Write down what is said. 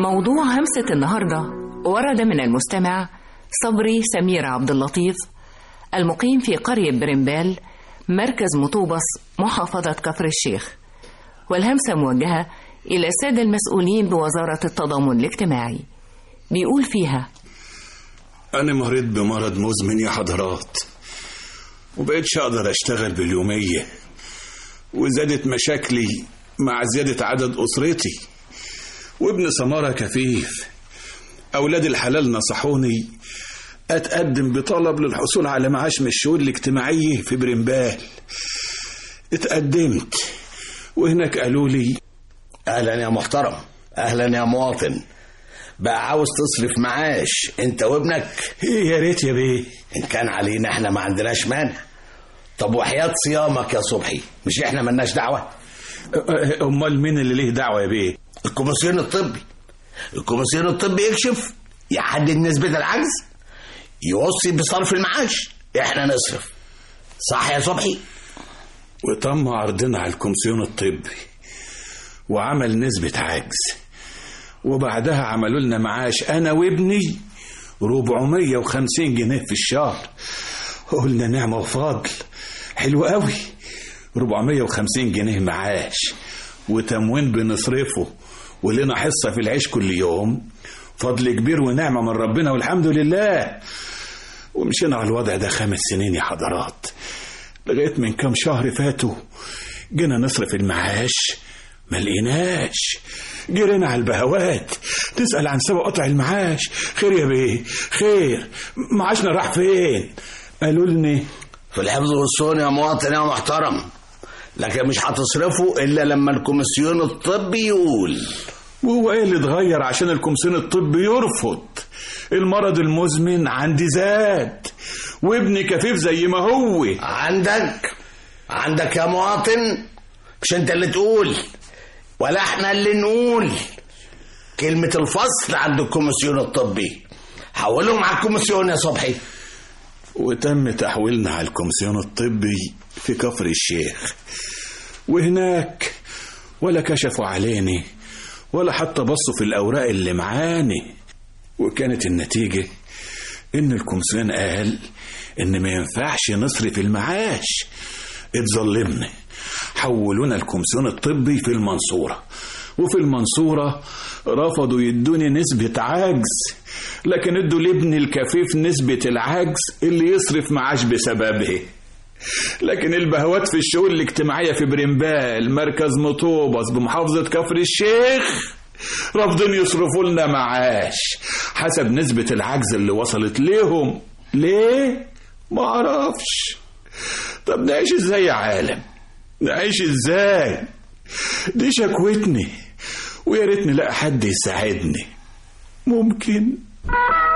موضوع همسة النهاردة ورد من المستمع صبري سمير عبد اللطيف المقيم في قرية برمبال مركز مطوبس محافظة كفر الشيخ والهمسة موجهة إلى السادة المسؤولين بوزارة التضامن الاجتماعي بيقول فيها أنا مريض بمرض مزمن يا حضرات وبقيتش أقدر أشتغل باليومية وزادت مشاكلي مع زيادة عدد أسرتي وابن سمارة كفيف أولاد الحلال نصحوني أتقدم بطلب للحصول على معاش من الشؤون الاجتماعية في برمبال اتقدمت وهناك قالوا لي اهلا يا محترم اهلا يا مواطن بقى عاوز تصرف معاش انت وابنك إيه يا ريت يا بيه ان كان علينا احنا ما عندناش مانع طب وحياة صيامك يا صبحي مش احنا ملناش دعوة أ- أمال مين اللي ليه دعوة يا بيه الكوميسيون الطبي الكوميسيون الطبي يكشف يحدد نسبة العجز يوصي بصرف المعاش احنا نصرف صح يا صبحي وتم عرضنا على الكومسيون الطبي وعمل نسبة عجز وبعدها عملوا لنا معاش أنا وابني 450 جنيه في الشهر قلنا نعمة وفضل حلو قوي 450 جنيه معاش وتموين بنصرفه ولنا حصة في العيش كل يوم فضل كبير ونعمة من ربنا والحمد لله ومشينا على الوضع ده خمس سنين يا حضرات لغاية من كام شهر فاتوا جينا نصرف المعاش ما لقيناش جرينا على البهوات تسأل عن سبب قطع المعاش خير يا بيه خير معاشنا راح فين قالوا لنا في الحفظ والصون يا مواطن يا محترم لكن مش هتصرفه الا لما الكوميسيون الطبي يقول وهو ايه اللي اتغير عشان الكومسيون الطبي يرفض المرض المزمن عندي زاد وابني كفيف زي ما هو عندك عندك يا مواطن مش انت اللي تقول ولا احنا اللي نقول كلمة الفصل عند الكوميسيون الطبي حولهم على الكوميسيون يا صبحي وتم تحويلنا على الكومسيون الطبي في كفر الشيخ وهناك ولا كشفوا عليني ولا حتى بصوا في الأوراق اللي معاني وكانت النتيجة إن الكومسيون قال إن ما ينفعش نصرف المعاش اتظلمنا حولونا الكومسيون الطبي في المنصورة وفي المنصورة رفضوا يدوني نسبة عجز لكن ادوا لابني الكفيف نسبة العجز اللي يصرف معاش بسببه لكن البهوات في الشؤون الاجتماعية في برمبال مركز مطوبس بمحافظة كفر الشيخ رافضين يصرفوا لنا معاش حسب نسبة العجز اللي وصلت ليهم ليه؟ ما اعرفش طب نعيش ازاي يا عالم نعيش ازاي دي شكوتني ويا ريت نلاقي حد يساعدني ممكن